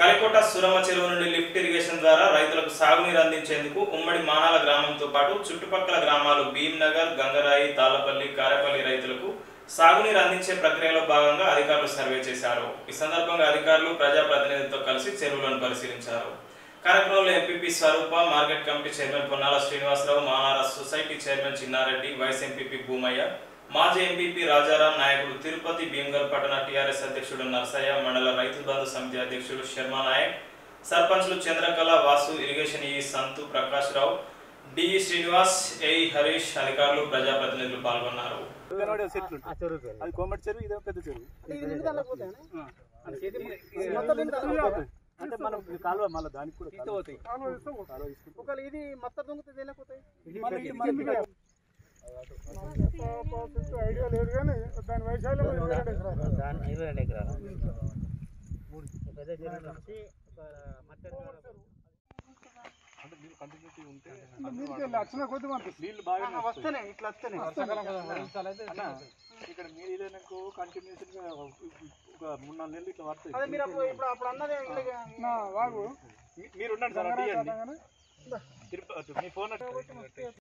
కలికోట సురమ చెరువు నుండి lift irrigation ద్వారా రైతులకు సాగునీరు అందించేందుకు ఉమ్మడి మానాల గ్రామంతో పాటు చుట్టుపక్కల గ్రామాలు భీమ్నగర్ గంగరాయి తాళ్లపల్లి కారేపల్లి రైతులకు సాగునీరు అందించే ప్రక్రియలో భాగంగా అధికారులు సర్వే చేశారు ఈ సందర్భంగా అధికారులు ప్రజాప్రతినిధులతో కలిసి చెరువులను పరిశీలించారు కార్యక్రమంలో MPP Swaroopa market committee chairman Ponnala Srinivasarao మానార society chairman Chinnareddy vice MPP Bhoomaiah మాజీ ఎంపీపీ రాజారాం నాయకుడు తిరుపతి భీమ్గల్ పట్టణ టీఆర్ఎస్ అధ్యక్షుడు నర్సయ్య మండల రైతు బంధు సమితి అధ్యక్షుడు శర్మ నాయక్ సర్పంచ్లు Chandrakala Vasu irrigation EE Santhu Prakash Rao DE Srinivas AE Harish అధికారులు ప్రజాప్రతినిధులు పాల్గొన్నారు కనబడే చెట్లు ఉంటాయి. అది కోమటి చెరువు ఇదే పెద్ద చెరువు ఆ. అంటే మనం ఈ కాలువ మళ్ళీ దానికి కూడా కాలువ కాలువ తీసుకుంటే ఒకవేళ ఇది మొత్తం దొంగతే తేలేకపోతాయి మళ్ళీ ఇది మనకి ఇక్కడ ఐడియా లేదు కానీ దాని వైశాల్యం ఇరవై రెండు ఎకరాలు పెద్ద చెరువు నుంచి ఒక మట్టె అంటే నీళ్ళు కంటిన్యూటీ ఉంటే మీదికి లక్షణ కొద్ది మనకి నీళ్ళు బాగా వస్తేనే ఇట్లా వస్తేనే అన్న ఇక్కడ మీరు ఇదేనకు కంటిన్యూషన్ గా ఒక మూడు నాలుగు నెలలు ఇట్లా అదే పడతాయి మీరు అప్పుడు ఇప్పుడు అప్పుడు అన్నదే ఇట్లా వాగు మీరు ఉండండి సార్ అటు ఇవ్వండి. తిరుపతి మీ ఫోన్ అటు